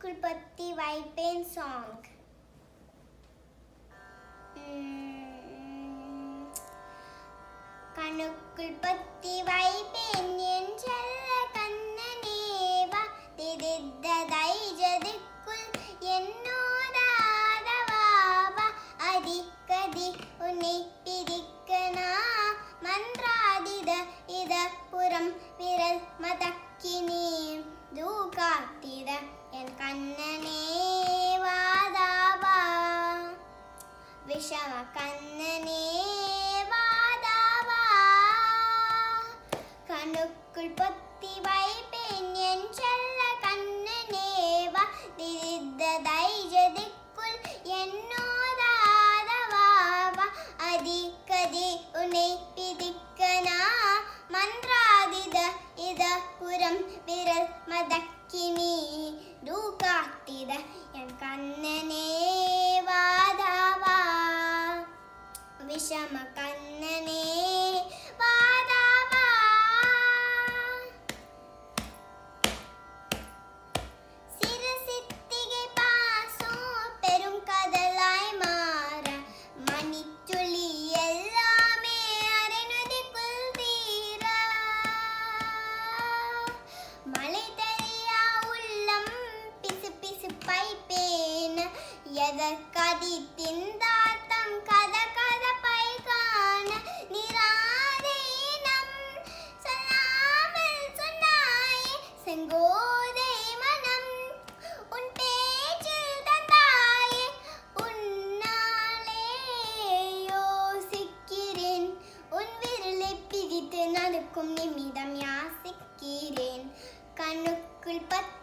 கண்ணுக்குள் பத்தி வைப்பேன் சாங் கண்ணுக்குள் பத்தி வைப்பேன் என் செல்ல கண்ணனேவா திதித்ததை ஜதிக்குள் என்னோதாதவாவா அதிகதி உன்னை பிரிக்கனா மன்றாதித இத புறம் விரல் மதக்கினே தூகாத்திட என் கண்ணனே வாதாவா விஷம கண்ணனே வாதாவா கண்ணுக்குள் பொத்தி வைப்பேன் என் செல்ல கண்ணனேவா திரித்த தைஜதிக்குள் என்னோதாதவாவா அதிகதி உன்னை பிதிக்கனா மன்றாதித இத புறம் விரல் மதக்கினி தூக்காத்திட என் கண்ணனே வாதாவா விஷம கண்ணனே வாதாவா சிறு சித்திகை பாசம் பெரும் கதலாய் மாற மணித்துளி எல்லாமே அரைநதிக்குள் தீர மழை தெரியா உள்ளம் பிசு பிசு பைப்பேன் எதற்கதி திந்தாத்தம் கத கத பை காண நிராதீனம் சொல்லாமல் சொன்னாயே செங்கோதை மனம் உன் பேச்சில் தந்தாயே உன்னாலே யோசிக்கிறேன் உன் விரலை பிடித்து நடக்கும் நிமிடம் யாசிக்கிறேன் கண்ணுக்குள் பத்து